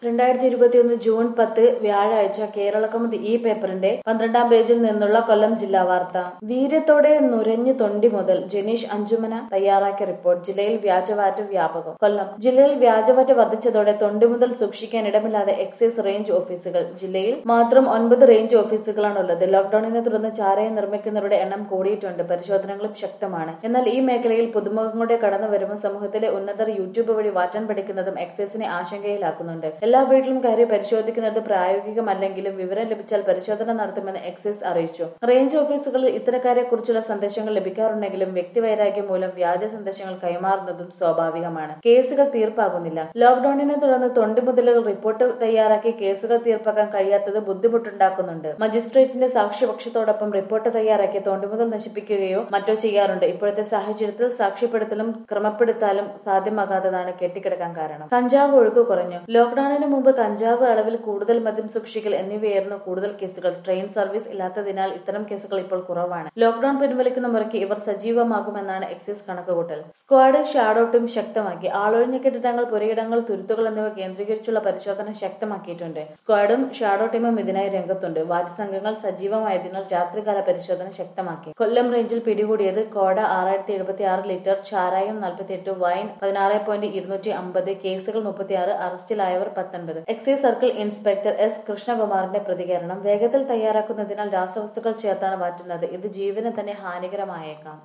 രണ്ടായിരത്തി ഇരുപത്തിയൊന്ന് ജൂൺ പത്ത് വ്യാഴാഴ്ച കേരളകൗമുദി ഈ പേപ്പറിന്റെ പന്ത്രണ്ടാം പേജിൽ നിന്നുള്ള കൊല്ലം ജില്ലാ വാർത്ത വീര്യത്തോടെ നുരഞ്ഞു തൊണ്ടി മുതൽ ജനീഷ് അഞ്ചുമന തയ്യാറാക്കിയ റിപ്പോർട്ട് ജില്ലയിൽ വ്യാജവാറ്റ് വ്യാപകം കൊല്ലം ജില്ലയിൽ വ്യാജവാറ്റ് വർദ്ധിച്ചതോടെ തൊണ്ടി മുതൽ സൂക്ഷിക്കാൻ ഇടമില്ലാതെ എക്സൈസ് റേഞ്ച് ഓഫീസുകൾ ജില്ലയിൽ മാത്രം ഒൻപത് റേഞ്ച് ഓഫീസുകളാണുള്ളത് ലോക്ഡൌണിനെ തുടർന്ന് ചാരയം നിർമ്മിക്കുന്നവരുടെ എണ്ണം കൂടിയിട്ടുണ്ട് പരിശോധനകളും ശക്തമാണ് എന്നാൽ ഈ മേഖലയിൽ പുതുമുഖങ്ങളുടെ കടന്നു വരുമ്പോൾ സമൂഹത്തിലെ ഉന്നതർ യൂട്യൂബ് വഴി വാറ്റാൻ പഠിക്കുന്നതും എക്സൈസിനെ ആശങ്കയിലാക്കുന്നുണ്ട് എല്ലാ വീട്ടിലും കയറി പരിശോധിക്കുന്നത് പ്രായോഗികമല്ലെങ്കിലും വിവരം ലഭിച്ചാൽ പരിശോധന നടത്തുമെന്ന് എക്സൈസ് അറിയിച്ചു റേഞ്ച് ഓഫീസുകളിൽ ഇത്തരക്കാരെ കുറിച്ചുള്ള സന്ദേശങ്ങൾ ലഭിക്കാറുണ്ടെങ്കിലും വ്യക്തിവൈരാഗ്യം മൂലം വ്യാജ സന്ദേശങ്ങൾ കൈമാറുന്നതും സ്വാഭാവികമാണ് കേസുകൾ തീർപ്പാകുന്നില്ല ലോക്ഡൌണിനെ തുടർന്ന് തൊണ്ടിമുതലുകൾ റിപ്പോർട്ട് തയ്യാറാക്കി കേസുകൾ തീർപ്പാക്കാൻ കഴിയാത്തത് ബുദ്ധിമുട്ടുണ്ടാക്കുന്നുണ്ട് മജിസ്ട്രേറ്റിന്റെ സാക്ഷ്യപക്ഷത്തോടൊപ്പം റിപ്പോർട്ട് തയ്യാറാക്കി തൊണ്ടിമുതൽ നശിപ്പിക്കുകയോ മറ്റോ ചെയ്യാറുണ്ട് ഇപ്പോഴത്തെ സാഹചര്യത്തിൽ സാക്ഷ്യപ്പെടുത്തലും ക്രമപ്പെടുത്താലും സാധ്യമാകാത്തതാണ് കെട്ടിക്കിടക്കാൻ കാരണം കഞ്ചാവ് ഒഴുക്ക് കുറഞ്ഞു ലോക്ഡൌണിന് മുമ്പ് കഞ്ചാവ് അളവിൽ കൂടുതൽ മദ്യം സൂക്ഷിക്കൽ എന്നിവയായിരുന്നു കൂടുതൽ കേസുകൾ ട്രെയിൻ സർവീസ് ഇല്ലാത്തതിനാൽ ഇത്തരം കേസുകൾ ഇപ്പോൾ കുറവാണ് ലോക്ഡൌൺ പിൻവലിക്കുന്ന മുറയ്ക്ക് ഇവർ സജീവമാകുമെന്നാണ് എക്സൈസ് കണക്കുകൂട്ടൽ സ്ക്വാഡ് ഷാഡോ ടീം ശക്തമാക്കി ആളൊഴിഞ്ഞ കെട്ടിടങ്ങൾ പുരയിടങ്ങൾ തുരുത്തുകൾ എന്നിവ കേന്ദ്രീകരിച്ചുള്ള പരിശോധന ശക്തമാക്കിയിട്ടുണ്ട് സ്ക്വാഡും ഷാഡോ ടീമും ഇതിനായി രംഗത്തുണ്ട് വാച്ച് സംഘങ്ങൾ സജീവമായതിനാൽ രാത്രികാല പരിശോധന ശക്തമാക്കി കൊല്ലം റേഞ്ചിൽ പിടികൂടിയത് കോട ആറായിരത്തി എഴുപത്തി ആറ് ലിറ്റർ ചാരായം നാൽപ്പത്തി എട്ട് വൈൻ പതിനാറ് പോയിന്റ് ഇരുന്നൂറ്റി അമ്പത് കേസുകൾ മുപ്പത്തിയാറ് അറസ്റ്റിലായവർ പത്തൊൻപത് എക്സൈസ് സർക്കിൾ ഇൻസ്പെക്ടർ എസ് കൃഷ്ണകുമാറിന്റെ പ്രതികരണം വേഗത്തിൽ തയ്യാറാക്കുന്നതിനാൽ രാസവസ്തുക്കൾ ചേർത്താണ് മാറ്റുന്നത് ഇത് ജീവന് തന്നെ ഹാനികരമായേക്കാം